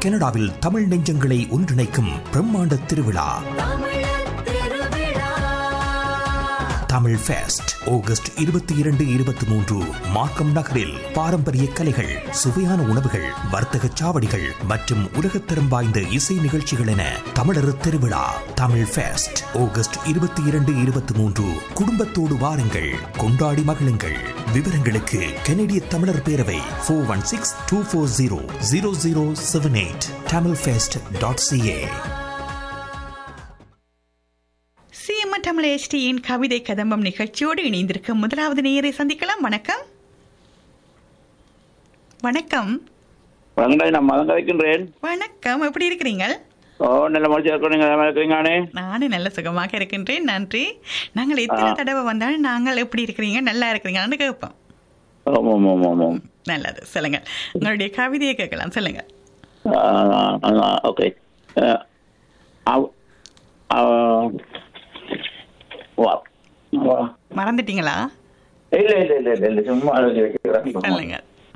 கனடாவில் தமிழ் நெஞ்சங்களை ஒன்றிணைக்கும் பிரம்மாண்ட திருவிழா தமிழ் ஃபெஸ்ட் ஆகஸ்ட் இருபத்தி இரண்டு இருபத்தி மூன்று மார்க்கம் நகரில் பாரம்பரிய கலைகள் சுவையான உணவுகள் வர்த்தக சாவடிகள் மற்றும் உலகத்தரம் வாய்ந்த இசை நிகழ்ச்சிகள் என தமிழர் திருவிழா தமிழ் ஃபெஸ்ட் ஆகஸ்ட் இருபத்தி இரண்டு இருபத்தி மூன்று குடும்பத்தோடு வாருங்கள் கொண்டாடி மகிழுங்கள் விவரங்களுக்கு கனடிய தமிழர் பேரவை four one six two four zero zero zero seven eight Tamil fest dot CA CM Tamil எஸ்டியின் கவிதை கதம்பம் நிகழ்ச்சியோடு இணைந்திருக்கும் முதலாவது நேயரை சந்திக்கலாம் வணக்கம் வணக்கம் வணக்கம் நான் மகன் கதைக்கின்றேன் வணக்கம் எப்படி இருக்கிறீங்க ஓ நல்ல மனுஷன் இருக்கணும் நீங்க நல்லா இருக்கிறீங்கண்ணே நானும் நல்ல சுகமாக இருக்கின்றேன் நன்றி நாங்கள் எத்தனை தடவை வந்தாலும் நாங்கள் எப்படி இருக்கிறீங்க நல்லா இருக்கிறீங்களான்னு கேட்போம் ஆமாம் ஆமாம் ஆமாம் நல்லது சொல்லுங்க உங்களுடைய கவிதையை கேட்கலாம் சொல்லுங்க ஓகே மறந்துட்டீங்களா இல்லை இல்லை இல்லை இல்லை இல்லை சும்மா அழுது வைக்கிறேன் சொல்லுங்க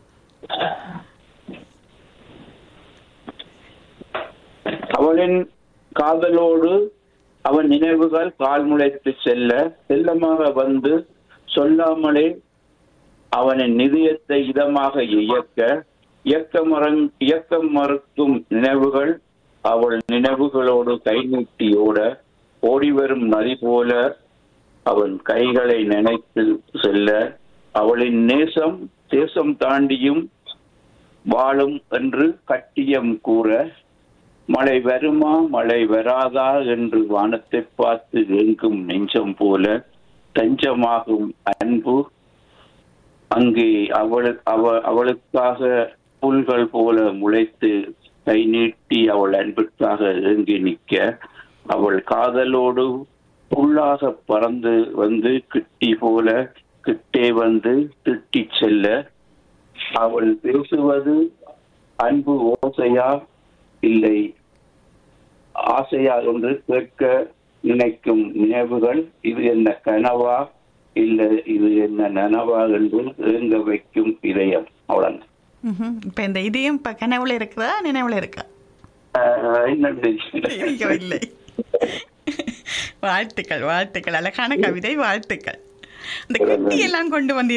அவளின் காதலோடு அவன் நினைவுகள் கால் முளைத்து செல்ல செல்லமாக வந்து சொல்லாமலே அவனின் நிதியத்தை இதமாக இயக்க இயக்க மறங் இயக்கம் மறுக்கும் நினைவுகள் அவள் நினைவுகளோடு கை நீட்டி ஓட ஓடி வரும் நதி போல அவன் கைகளை நினைத்து செல்ல அவளின் நேசம் தேசம் தாண்டியும் வாழும் என்று கட்டியம் கூற மழை வருமா மழை வராதா என்று வானத்தை பார்த்து எங்கும் நெஞ்சம் போல தஞ்சமாகும் அன்பு அங்கே அவள் அவ அவளுக்காக புல்கள் போல முளைத்து கை நீட்டி அவள் அன்பிற்காக ஏங்கி நிற்க அவள் காதலோடு புல்லாக பறந்து வந்து கிட்டி போல கிட்டே வந்து திட்டி செல்ல அவள் பேசுவது அன்பு ஓசையா இல்லை ஆசையா என்று கேட்க நினைக்கும் நினைவுகள் இது என்ன கனவா இல்லை இது என்ன நனவா என்று ஏங்க வைக்கும் இதயம் அவ்வளவு ம்ஹும். இப்ப இந்த இதயம் இப்ப கனவுல இருக்குதா நினைவுல இருக்கா என்னண்டு ஐயோ, இல்லை வாழ்த்துக்கள் வாழ்த்துக்கள் அழகான கவிதை வாழ்த்துக்கள் இந்த குட்டி எல்லாம் கொண்டு வந்து